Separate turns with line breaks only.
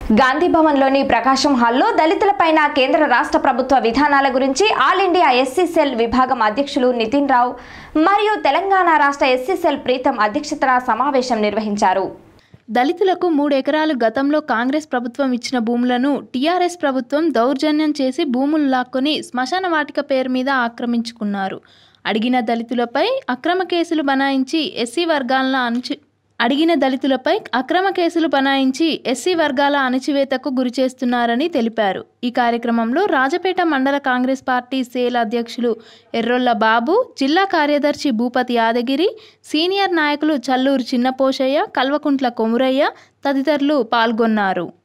గాంధీ భవన్లోని ప్రకాశం హాల్లో దళితులపైన కేంద్ర రాష్ట్ర ప్రభుత్వ విధానాల గురించి ఆల్ ఇండియా ఎస్సీ సెల్ విభాగం అధ్యక్షులు నితిన్ రావు మరియు తెలంగాణ రాష్ట్ర ఎస్సీ సెల్ ప్రీతం అధ్యక్షతన సమావేశం నిర్వహించారు
దళితులకు మూడు ఎకరాలు గతంలో కాంగ్రెస్ ప్రభుత్వం ఇచ్చిన భూములను టీఆర్ఎస్ ప్రభుత్వం దౌర్జన్యం చేసి భూములు లాక్కొని శ్మశాన వాటిక పేరు మీద ఆక్రమించుకున్నారు అడిగిన దళితులపై అక్రమ కేసులు బనాయించి ఎస్సీ వర్గాలను అణచి అడిగిన దళితులపై అక్రమ కేసులు బనాయించి ఎస్సీ వర్గాల అణచివేతకు గురి చేస్తున్నారని తెలిపారు ఈ కార్యక్రమంలో రాజపేట మండల కాంగ్రెస్ పార్టీ సేల్ అధ్యక్షులు ఎర్రొల్ల బాబు జిల్లా కార్యదర్శి భూపతి యాదగిరి సీనియర్ నాయకులు చల్లూరు చిన్నపోషయ్య కల్వకుంట్ల కొమురయ్య తదితరులు పాల్గొన్నారు